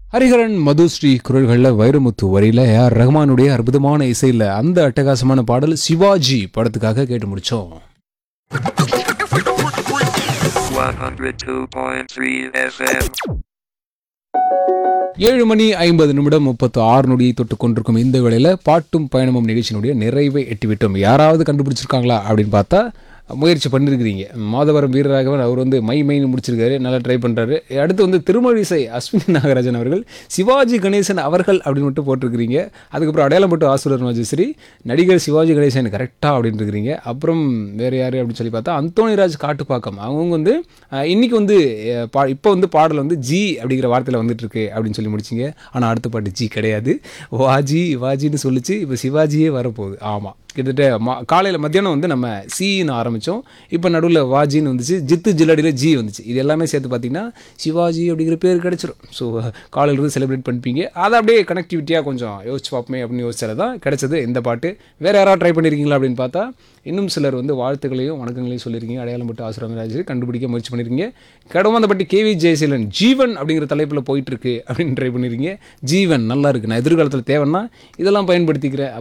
ஹரிஹரன் மதுஸ்ரீ குரல்களில் வைரமுத்து வரியில ஏஆர் ரஹ்மானுடைய அற்புதமான இசையில் அந்த அட்டகாசமான பாடல் சிவாஜி படத்துக்காக கேட்டு முடிச்சோம் 102.3 FM. ஏழு மணி ஐம்பது நிமிடம் முப்பத்து ஆறு நொடியை தொட்டு கொண்டிருக்கும் இந்த வேளையில் பாட்டும் பயணமும் நிகழ்ச்சியினுடைய நிறைவை எட்டிவிட்டோம் யாராவது கண்டுபிடிச்சிருக்காங்களா அப்படின்னு பார்த்தா முயற்சி பண்ணியிருக்கிறீங்க மாதவரம் வீரராகவன் அவர் வந்து மை மைன்னு முடிச்சிருக்காரு நல்லா ட்ரை பண்ணுறாரு அடுத்து வந்து திருமழிசை அஸ்வினி நாகராஜன் அவர்கள் சிவாஜி கணேசன் அவர்கள் அப்படின்னு மட்டும் போட்டிருக்கிறீங்க அதுக்கப்புறம் அடையாளம் போட்டு ஆசுரர் ராஜஸ்ரீ நடிகர் சிவாஜி கணேசன் கரெக்டாக அப்படின்னு இருக்கிறீங்க அப்புறம் வேறு யார் அப்படின்னு சொல்லி பார்த்தா அந்தோணிராஜ் காட்டுப்பாக்கம் அவங்க வந்து அஹ், இன்னைக்கு வந்து அஹ், பா இப்போ வந்து பாடல் வந்து ஜி அப்படிங்கிற வார்த்தையில் வந்துட்டு இருக்கு அப்படின்னு சொல்லி முடிச்சிங்க ஆனால் அடுத்த பாட்டு ஜி கிடையாது வாஜி வாஜின்னு சொல்லிச்சு இப்போ சிவாஜியே வரப்போகுது ஆமாம் கிட்டத்தட்ட மா காலையில் மத்தியானம் வந்து நம்ம சின்னு ஆரம்பித்தோம் இப்போ நடுவில் வாஜின்னு வந்துச்சு ஜித்து ஜில்லடியில் ஜி வந்துச்சு இது எல்லாமே சேர்த்து பார்த்தீங்கன்னா சிவாஜி அப்படிங்கிற பேர் கிடச்சிரும் ஸோ காலையிலிருந்து செலிப்ரேட் பண்ணிப்பீங்க அதை அப்படியே கனெக்டிவிட்டியாக கொஞ்சம் யோசிச்சு பார்ப்போமே அப்படின்னு யோசிச்சால தான் கிடைச்சது இந்த பாட்டு வேறு யாராவது ட்ரை பண்ணியிருக்கீங்களா அப்படின்னு பார்த்தா இன்னும் சிலர் வந்து வாழ்த்துக்களையும் வணக்கங்களையும் சொல்லியிருக்கீங்க அடையாளம் பட்டு ஆசிரமராஜ் கண்டுபிடிக்க முயற்சி பண்ணியிருக்கீங்க கடவுந்தப்பட்டி கேவி ஜெயசீலன் ஜீவன் அப்படிங்கிற தலைப்பில் போயிட்டு இருக்கு அப்படின்னு ட்ரை பண்ணியிருக்கீங்க ஜீவன் நல்லா இருக்கு நான் எதிர்காலத்தில் தேவைன்னா இதெல்லாம் பயன்படுத்திக்கிறேன்